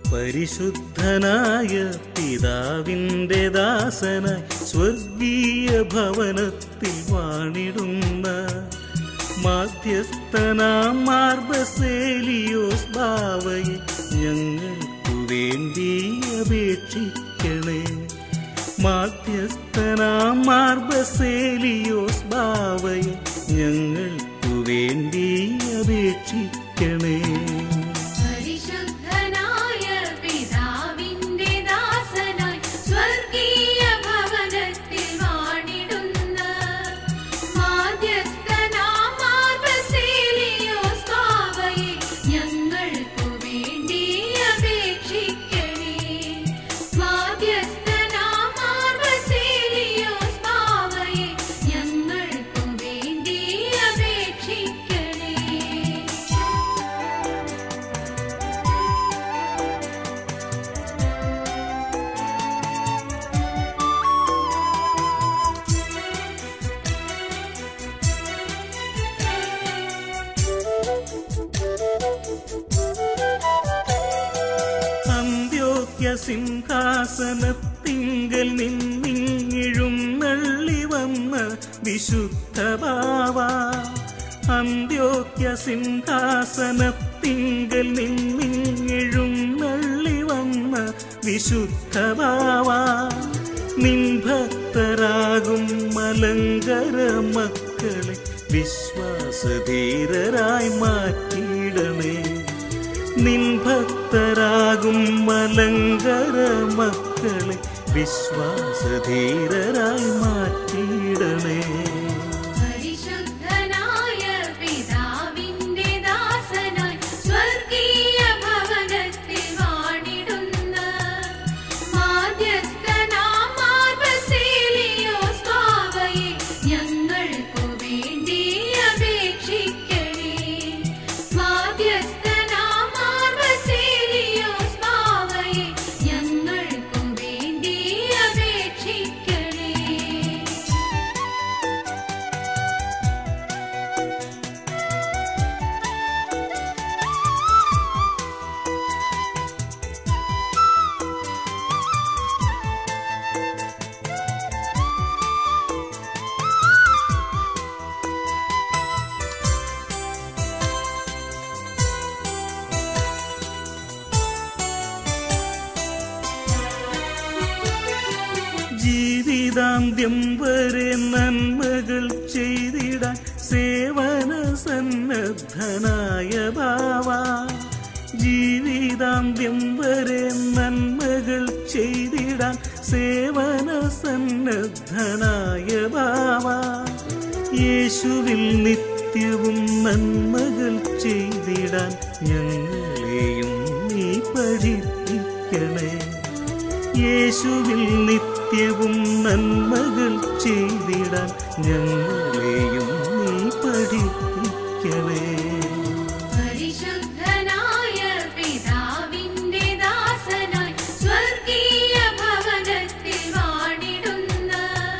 പരിശുദ്ധനായ പിതാവിൻ്റെ ദാസനായി സ്വർഗീയ ഭവനത്തിൽ വാണിടുന്ന മാധ്യസ്ഥനാം മാർബസേലിയോസ് ബാവയെ ഞങ്ങൾക്കു വേണ്ടി അപേക്ഷിക്കണേ മാധ്യസ്ഥനാം മാർബസേലിയോസ് ബാവയെ ഞങ്ങൾക്കു വേണ്ടി അപേക്ഷിക്കണേ പരിശുദ്ധനായ പിതാവിന്റെ ദാസനായി സ്വർഗീയ ഭവനത്തിൽ വാണിടുന്ന മാധ്യസ്ഥനാം മാർബസേലിയോസ് ബാവയെ ഞങ്ങൾക്കു വേണ്ടി അപേക്ഷിക്കണേ മാധ്യസ്ഥനാം മാർബസേലിയോസ് ബാവയെ ഞങ്ങൾക്കു വേണ്ടി അപേക്ഷിക്കണേ അന്ത്യോക്യ സിംഹാസനത്തിങ്കൽ നിന്നിങ്ങിഴും നള്ളി വന്ന വിശുദ്ധ ബാവ അന്ത്യോക്യ സിംഹാസനത്തിങ്കൽ നിന്നിങ്ങിഴും നള്ളി വന്ന വിശുദ്ധ ബാവ നിൻ ഭക്തരാകും മലങ്കര മക്കളെ വിശ്വാസധീരരായി മാറ്റിയിടണേ നിൻ ഭക്തരാകും മലങ്കര മക്കളെ വിശ്വാസധീരരായി മാറ്റിയിടണേ പരിശുദ്ധനായ പിതാവിന്റെ ദാസനായി സ്വർഗീയ ഭവനത്തിൽ വാണിടുന്ന മാധ്യസ്ഥനാം മാർബസേലിയോസ് ബാവയെ ഞങ്ങൾക്കു വേണ്ടി അപേക്ഷിക്കണേ മാധ്യസ്ഥനാം മാർബസേലിയോസ് ബാവയെ ഞങ്ങൾക്കു വേണ്ടി അപേക്ഷിക്കണേ ജീവിതാന്ത്യം വരെ നന്മകൾ ചെയ്തിടാൻ സേവന സന്നദ്ധനായ ബാവ ജീവിതാന്ത്യം വരെ നന്മകൾ ചെയ്തിടാൻ സേവന സന്നദ്ധനായ ബാവ യേശുവിൽ നിത്യവും നന്മകൾ ചെയ്തിടാൻ ഞങ്ങളെയും നീ പഠിപ്പിക്കണേ യേശുവിൽ നിത്യവും നന്മകൾ ചെയ്തിടാൻ ഞങ്ങളെയും നീ പഠിപ്പിക്കണേ പരിശുദ്ധനായ പിതാവിന്റെ ദാസനായി സ്വർഗീയ ഭവനത്തിൽ വാണിടുന്ന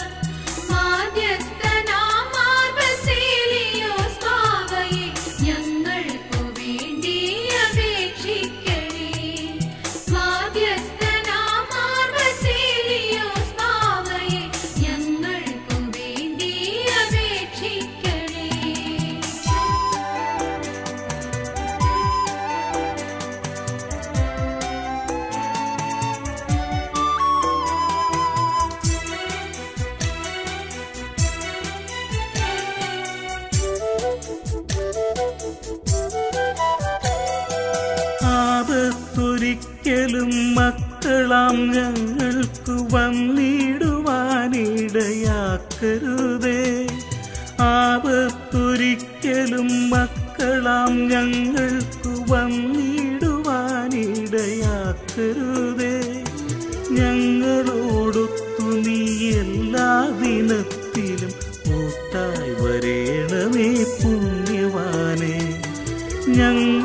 മാധ്യസ്ഥനാം മാർബസേലിയോസ് ബാവയെ ഞങ്ങൾക്കു വേണ്ടി അപേക്ഷിക്കണേ മാധ്യസ്ഥനാം മാർബസേലിയോസ് ബാവയെ ഞങ്ങൾക്കു വേണ്ടി അപേക്ഷിക്കണേ ആപത്തൊരിക്കലും മക്കളാം ഞങ്ങൾക്ക് വന്നിടുവാനിടയാക്കരുതേ ആപത്തൊരിക്കലും മക്കളാം ഞങ്ങൾക്ക് വന്നിടുവാനിടയാക്കരുതേ ഞങ്ങളോടൊത്തു നീ എല്ലാ ദിനത്തിലും കൂട്ടായി വരേണമേ പുണ്യവാനേ ഞങ്ങൾ